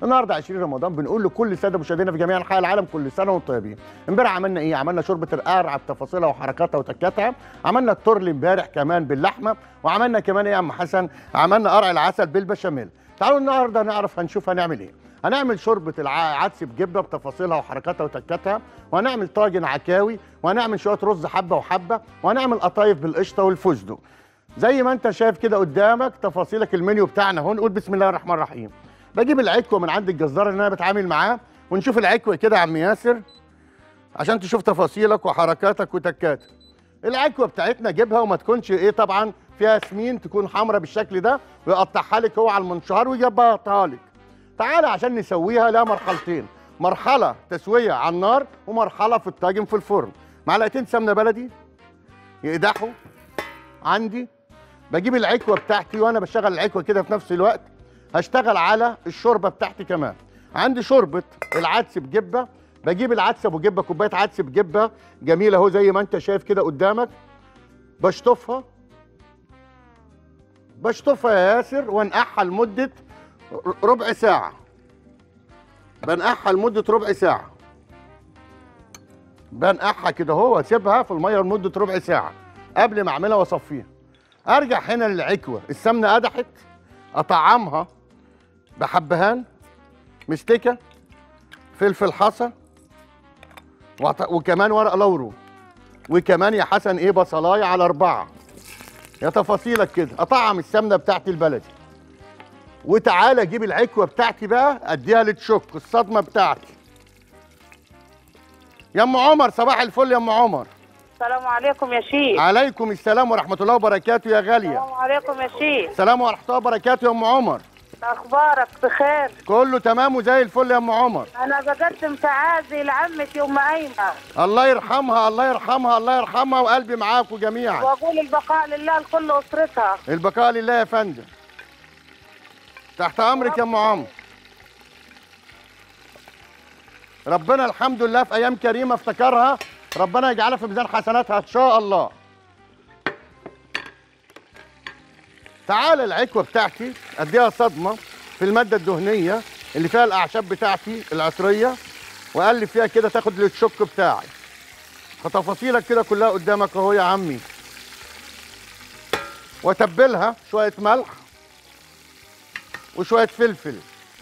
النهارده 20 رمضان بنقول لكل الساده مشاهدينا في جميع انحاء العالم كل سنه وانتم طيبين امبارح عملنا ايه عملنا شوربه القرع بتفاصيلها وحركاتها وتكاتها عملنا التورلي امبارح كمان باللحمه وعملنا كمان ايه يا عم حسن عملنا قرع العسل بالبشاميل تعالوا النهارده نعرف هنشوف هنعمل ايه هنعمل شوربه العدس بجبه بتفاصيلها وحركاتها وتكاتها وهنعمل طاجن عكاوي وهنعمل شويه رز حبه وحبه وهنعمل قطايف بالقشطه والفستق زي ما انت شايف كده قدامك تفاصيلك المنيو بتاعنا اهو نقول بسم الله الرحمن الرحيم بجيب العكوه من عند الجزار اللي انا بتعامل معاه ونشوف العكوه كده يا عم ياسر عشان تشوف تفاصيلك وحركاتك وتكاتك العكوه بتاعتنا جيبها وما تكونش ايه طبعا فيها سمين تكون حمراء بالشكل ده ويقطعها لك هو على المنشار ويجبطها لك تعالى عشان نسويها لها مرحلتين مرحله تسويه على النار ومرحله في الطاجن في الفرن معلقتين سمنه بلدي يقدحوا عندي بجيب العكوه بتاعتي وانا بشغل العكوه كده في نفس الوقت هشتغل على الشوربه بتاعتي كمان عندي شوربه العدس بجبه بجيب العدس ابو جبه كوبايه عدس بجبه جميله اهو زي ما انت شايف كده قدامك بشطفها بشطفها يا ياسر وانقعها لمده ربع ساعه بنقعها لمده ربع ساعه بنقعها كده اهو واسيبها في الميه لمده ربع ساعه قبل ما اعملها واصفيها ارجع هنا للعكوه السمنه قدحت اطعمها بحبهان مستكه فلفل حصى وعط- وكمان ورق لورو وكمان يا حسن ايه بصلايه على اربعه يا تفاصيلك كده اطعم السمنه بتاعتي البلدي وتعالى اجيب العكوه بتاعتي بقى اديها لتشك الصدمه بتاعتي يا ام عمر صباح الفل يا ام عمر السلام عليكم يا شيخ عليكم السلام ورحمه الله وبركاته يا غاليه السلام عليكم يا شيخ السلام ورحمه الله وبركاته يا ام عمر اخبارك بخير كله تمام وزي الفل يا ام عمر انا بقدم تعازي لعمتي ام ايمن الله يرحمها الله يرحمها الله يرحمها وقلبي معاكم جميعا واقول البقاء لله لكل اسرتها البقاء لله يا فندم تحت امرك يا ام عمرو ربنا الحمد لله في ايام كريمه افتكرها ربنا يجعلها في ميزان حسناتها ان شاء الله تعالى العكوه بتاعتي اديها صدمه في الماده الدهنيه اللي فيها الاعشاب بتاعتي العطريه واقلب فيها كده تاخد الشك بتاعي فتفاصيلك كده كلها قدامك اهو يا عمي واتبلها شويه ملح وشويه فلفل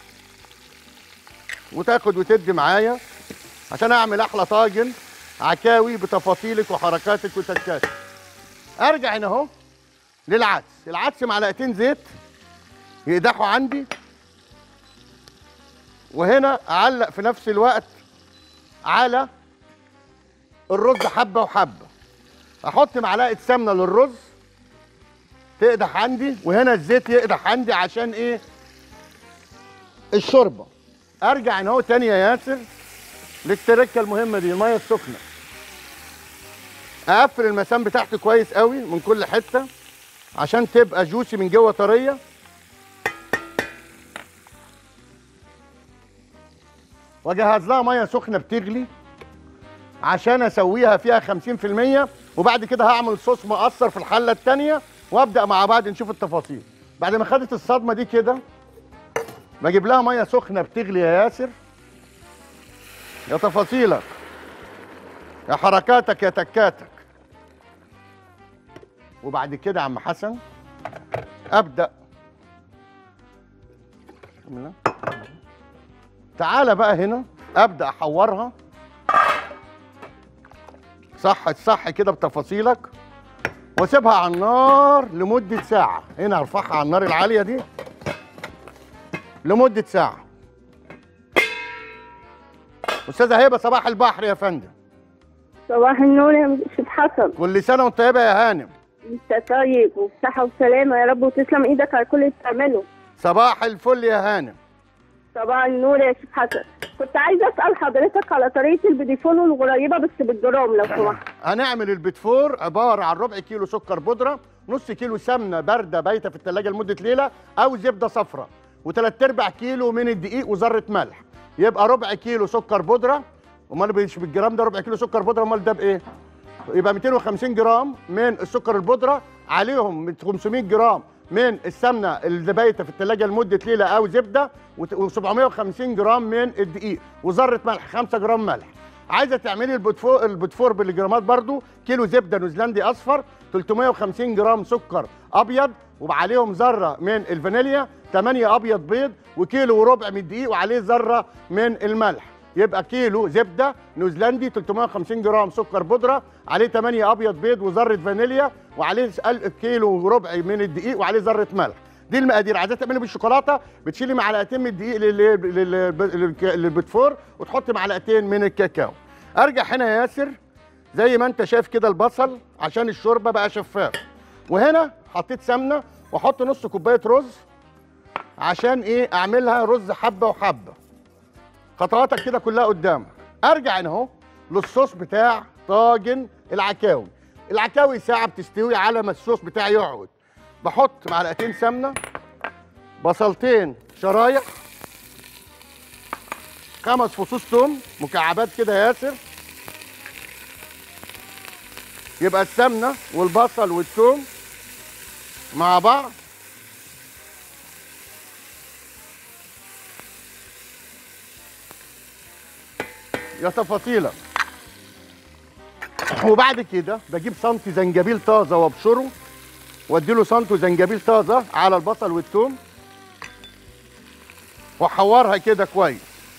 وتاخد وتدي معايا عشان اعمل احلى طاجن عكاوي بتفاصيلك وحركاتك وتكاتك ارجع هنا اهو للعدس العدس معلقتين زيت يقدحوا عندي وهنا اعلق في نفس الوقت على الرز حبه وحبه احط معلقه سمنه للرز تقدح عندي وهنا الزيت يقدح عندي عشان ايه الشوربه ارجع هنا اهو تاني يا ياسر للتركه المهمه دي الميه السخنه اقفل المسام بتاعتي كويس قوي من كل حته عشان تبقى جوسي من جوه طريه واجهز لها ميه سخنه بتغلي عشان اسويها فيها 50% وبعد كده هعمل صوص مقصر في الحله الثانيه وابدا مع بعض نشوف التفاصيل بعد ما خدت الصدمه دي كده بجيب لها ميه سخنه بتغلي يا ياسر يا تفاصيلك يا حركاتك يا تكاتك وبعد كده يا عم حسن ابدا بسم الله. تعالى بقى هنا ابدا احورها صح صح كده بتفاصيلك واسيبها على النار لمده ساعه هنا ارفعها على النار العاليه دي لمده ساعه استاذه هبه صباح البحر يا فندم صباح النور يا شيخ حسن كل سنه وانت طيبه يا هانم انت طيب وبصحة وسلامة يا رب وتسلم ايدك على كل اللي بتعمله صباح الفل يا هانم صباح النور يا شيخ حسن كنت عايزة اسأل حضرتك على طريقة البيديفون الغريبة بس بالجرام لو سمحت هنعمل البتفور عباره عن ربع كيلو سكر بودره نص كيلو سمنه بارده بايته في الثلاجه لمده ليله او زبده صفراء وثلاث ارباع كيلو من الدقيق وذره ملح يبقى ربع كيلو سكر بودره امال مش بالجرام ده ربع كيلو سكر بودره امال ده بايه يبقى 250 جرام من السكر البودره عليهم من 500 جرام من السمنه اللي بايته في الثلاجه لمده ليله او زبده و750 جرام من الدقيق وذره ملح 5 جرام ملح عايزه تعملي البوتفور البوتفور بالجرامات برضو كيلو زبده نيوزيلندي اصفر 350 جرام سكر ابيض وعليهم ذره من الفانيليا 8 ابيض بيض وكيلو وربع من الدقيق وعليه ذره من الملح يبقى كيلو زبده نيوزيلندي 350 جرام سكر بودره عليه 8 ابيض بيض وذره فانيليا وعليه ال- كيلو وربع من الدقيق وعليه ذره ملح دي المقادير عايزاه تعملي بالشوكولاته بتشيلي معلقتين من الدقيق لل- لل- لل- للبتفور وتحطي معلقتين من الكاكاو ارجع هنا يا ياسر زي ما انت شايف كده البصل عشان الشوربه بقى شفاف وهنا حطيت سمنه واحط نص كوبايه رز عشان ايه اعملها رز حبه وحبه خطواتك كده كلها قدامك ارجع هنا اهو للصوص بتاع طاجن العكاوي العكاوي ساعه بتستوي على ما الصوص بتاعي يقعد بحط معلقتين سمنه بصلتين شرايح خمس فصوص توم مكعبات كده يا ياسر يبقى السمنه والبصل والثوم مع بعض يا تفاصيله وبعد كده بجيب سنتي زنجبيل طازه وابشره واديله سنتي زنجبيل طازه على البصل والثوم واحورها كده كويس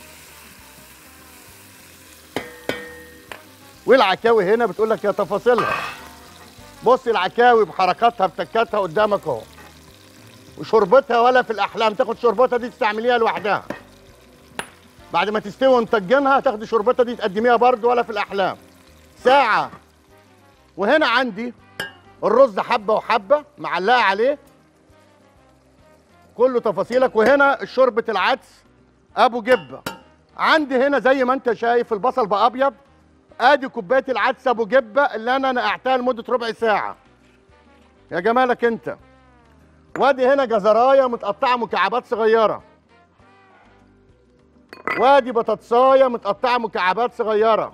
والعكاوي هنا بتقول لك يا تفاصيلها بص العكاوي بحركاتها بتكاتها قدامك اهو وشربتها ولا في الاحلام تاخد شربتها دي تستعمليها لوحدها بعد ما تستوي ونطجنها تاخدي شربتها دي تقدميها برضو ولا في الاحلام ساعه وهنا عندي الرز حبه وحبه معلقه عليه كله تفاصيلك وهنا شوربه العدس ابو جبه عندي هنا زي ما انت شايف البصل بقى ابيض ادي كوبايه العدس ابو جبه اللي انا نقعتها لمده ربع ساعه يا جمالك انت وادي هنا جزرايه متقطعه مكعبات صغيره وادي بطاطسايه متقطعه مكعبات صغيره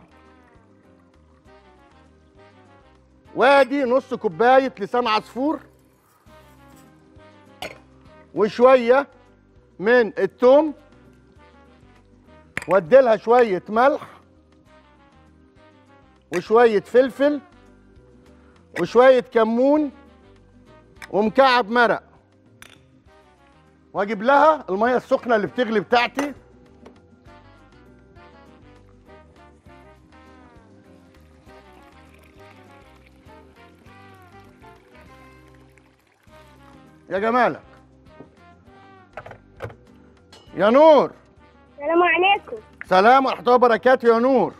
وادي نص كوبايه لسان عصفور وشويه من التوم واديلها شويه ملح وشويه فلفل وشويه كمون ومكعب مرق واجيب لها الميه السخنه اللي بتغلي بتاعتي يا جمالك يا نور السلام عليكم سلام ورحمه الله وبركاته يا نور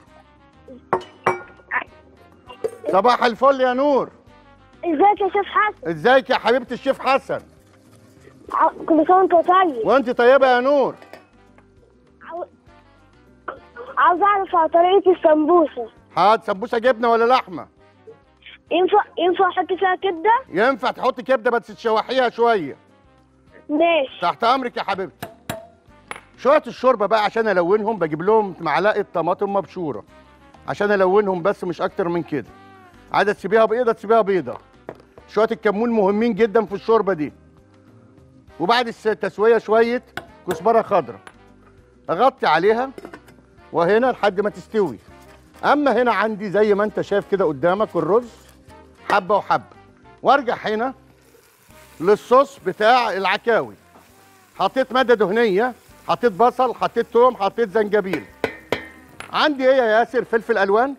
صباح الفل يا نور ازيك يا شيخ حسن ازيك يا حبيبتي الشيف حسن ع- كل سنه وانت طيب وانت طيبه يا نور عاو- عاوز اعرف على طريقه السمبوسه هات سمبوسه جبنه ولا لحمه ينفع ينفع احط فيها كبده ينفع تحط كبده بس تشوحيها شويه ماشي تحت امرك يا حبيبتي شويه الشوربه بقى عشان الونهم بجيب لهم معلقه طماطم مبشوره عشان الونهم بس مش اكتر من كده عايزه تسيبيها بيضه تسيبيها بيضه شويه الكمون مهمين جدا في الشوربه دي وبعد الس- التسويه شويه كزبره خضراء اغطي عليها وهنا لحد ما تستوي اما هنا عندي زي ما انت شايف كده قدامك الرز حبه وحبه وارجع هنا للصوص بتاع العكاوي حطيت ماده دهنيه حطيت بصل حطيت توم حطيت زنجبيل عندي ايه يا ياسر فلفل الوان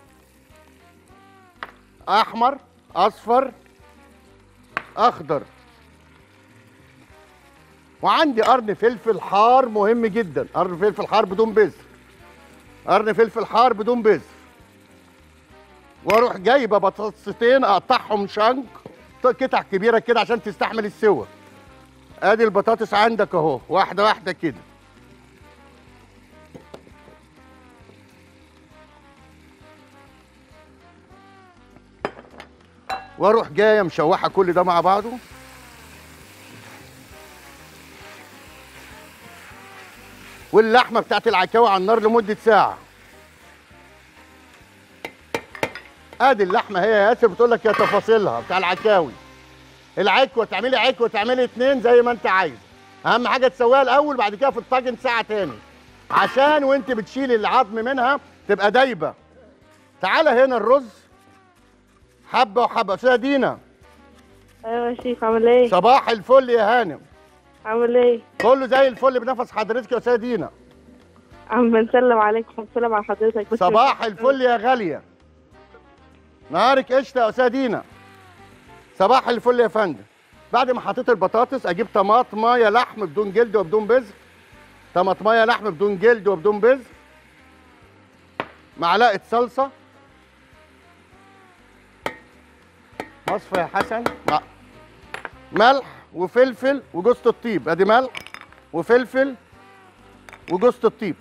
احمر اصفر اخضر وعندي قرن فلفل حار مهم جدا قرن فلفل حار بدون بذر قرن فلفل حار بدون بذر واروح جايبه بطاطستين اقطعهم شنك قطع كبيره كده عشان تستحمل السوى ادي البطاطس عندك اهو واحده واحده كده واروح جايه مشوحه كل ده مع بعضه واللحمه بتاعت العكاوي على النار لمده ساعه ادي اللحمه هي يا ياسر بتقول لك يا تفاصيلها بتاع العكاوي العكوه تعملي عكوه تعملي اتنين زي ما انت عايز اهم حاجه تسويها الاول بعد كده في الطاجن ساعه تاني عشان وانت بتشيلي العظم منها تبقى دايبه تعالى هنا الرز حبه وحبه استاذه دينا ايوه يا شيخ عامل ايه؟ صباح الفل يا هانم عامل ايه؟ كله زي الفل بنفس حضرتك يا استاذه دينا عم بنسلم عليك ونسلم على حضرتك بس صباح الفل يا غاليه نهارك قشطه يا استاذه دينا صباح الفل يا فندم بعد ما حطيت البطاطس اجيب طماطمايه لحم بدون جلد وبدون بذر طماطمايه لحم بدون جلد وبدون بذر معلقه صلصه مصفى يا حسن مع- ملح وفلفل وجوز الطيب ادي ملح وفلفل وجوز الطيب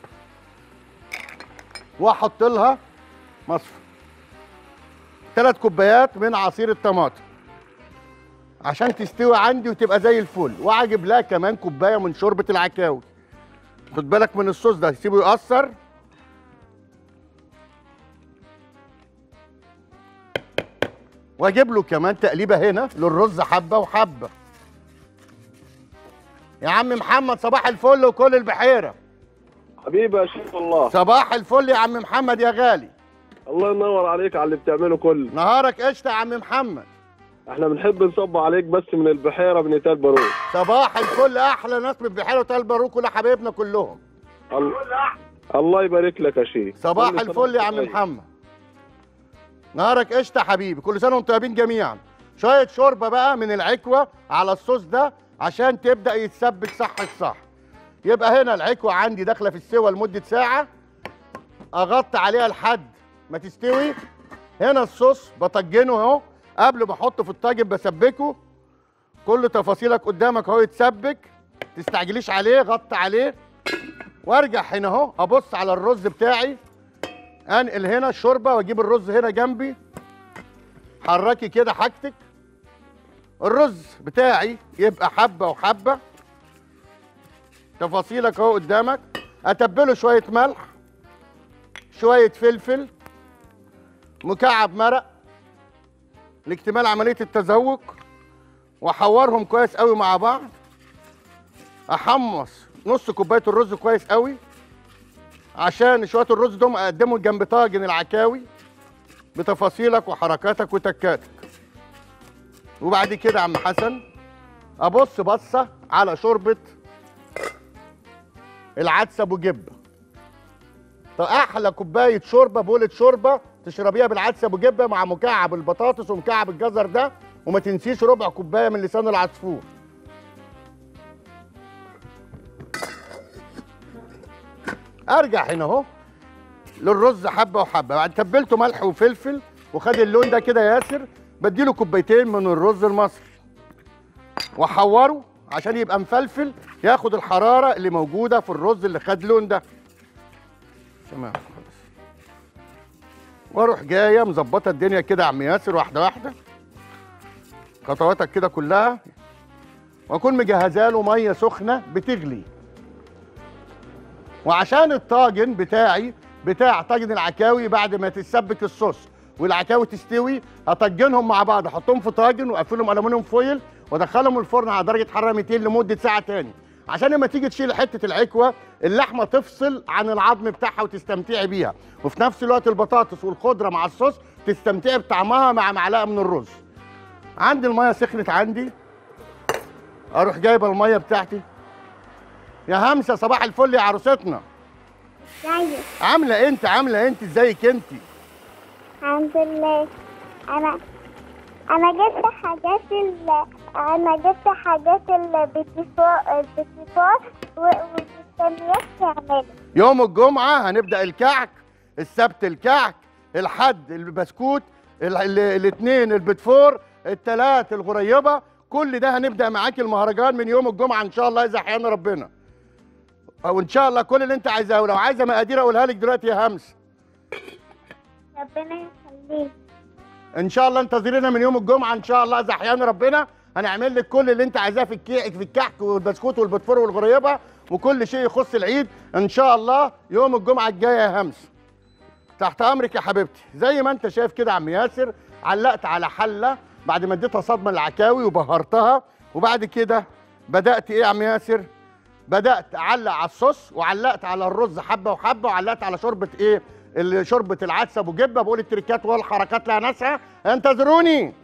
واحط لها مصفى ثلاث كوبايات من عصير الطماطم عشان تستوي عندي وتبقى زي الفل واجيب لها كمان كوبايه من شوربه العكاوي خد بالك من الصوص ده سيبه يقصر واجيب له كمان تقليبه هنا للرز حبه وحبه يا عم محمد صباح الفل وكل البحيره حبيبي يا شيخ الله صباح الفل يا عم محمد يا غالي الله ينور عليك على اللي بتعمله كله نهارك قشطه يا عم محمد احنا بنحب نصب عليك بس من البحيره من تال باروك صباح الفل احلى ناس من بحيره وتل باروك كل حبايبنا كلهم ال- الله يبارك لك يا شيخ صباح كل سنة الفل يا عم وأنت طيب. محمد نهارك قشطه يا حبيبي كل سنه وانتم طيبين جميعا شويه شوربه بقى من العكوه على الصوص ده عشان تبدا يتسبك صح الصح يبقى هنا العكوه عندي داخله في السوى لمده ساعه اغطي عليها لحد ما تستوي هنا الصوص بطجنه اهو قبل ما احطه في الطاجن بسبكه كل تفاصيلك قدامك اهو يتسبك تستعجليش عليه غطي عليه وارجع هنا اهو ابص على الرز بتاعي انقل هنا الشوربه واجيب الرز هنا جنبي حركي كده حاجتك الرز بتاعي يبقى حبه وحبه تفاصيلك اهو قدامك اتبله شويه ملح شويه فلفل مكعب مرق لاكتمال عمليه التذوق واحورهم كويس قوي مع بعض احمص نص كوبايه الرز كويس قوي عشان شويه الرز دول اقدمهم جنب طاجن العكاوي بتفاصيلك وحركاتك وتكاتك وبعد كده يا عم حسن ابص بصه على شوربه العدس ابو جبه طب احلى كوبايه شوربه بولة شوربه تشربيها بالعدس ابو جبه مع مكعب البطاطس ومكعب الجزر ده وما تنسيش ربع كوبايه من لسان العصفور ارجع هنا اهو للرز حبه وحبه بعد تبلته ملح وفلفل وخد اللون ده كده ياسر بديله كوبايتين من الرز المصري واحوره عشان يبقى مفلفل ياخد الحراره اللي موجوده في الرز اللي خد لون ده تمام خلاص واروح جايه مظبطه الدنيا كده يا عم ياسر واحده واحده خطواتك كده كلها واكون مجهزه له ميه سخنه بتغلي وعشان الطاجن بتاعي بتاع طاجن العكاوي بعد ما تتسبك الصوص والعكاوي تستوي اطجنهم مع بعض احطهم في طاجن واقفلهم الومنيوم فويل وادخلهم الفرن على درجه حراره 200 لمده ساعه تاني عشان لما تيجي تشيل حته العكوه اللحمه تفصل عن العظم بتاعها وتستمتعي بيها وفي نفس الوقت البطاطس والخضره مع الصوص تستمتعي بطعمها مع معلقه من الرز عندي الميه سخنت عندي اروح جايبه الميه بتاعتي يا همسه صباح الفل يا عروستنا طيب عامله انت عامله انت ازيك انت الحمد لله انا انا جبت حاجات ال انا جبت حاجات البيتيفور البيتيفور ومستنياك تعملها يوم الجمعه هنبدا الكعك السبت الكعك الحد البسكوت ال- ال- الاثنين البتفور الثلاث الغريبه كل ده هنبدا معاك المهرجان من يوم الجمعه ان شاء الله اذا احيانا ربنا وان شاء الله كل اللي انت عايزاه ولو عايزه مقادير اقولها لك دلوقتي يا همس ربنا يخليك ان شاء الله انتظرينا من يوم الجمعه ان شاء الله اذا احيانا ربنا هنعمل لك كل اللي انت عايزاه في الكيك في الكحك والبسكوت والبتفور والغريبه وكل شيء يخص العيد ان شاء الله يوم الجمعه الجايه يا همس تحت امرك يا حبيبتي زي ما انت شايف كده يا عم ياسر علقت على حله بعد ما اديتها صدمه العكاوي وبهرتها وبعد كده بدات ايه يا عم ياسر بدات اعلق على الصوص وعلقت على الرز حبه وحبه وعلقت على شوربه ايه اللي شوربه العدس ابو جبه بقول التريكات والحركات لها ناسها انتظروني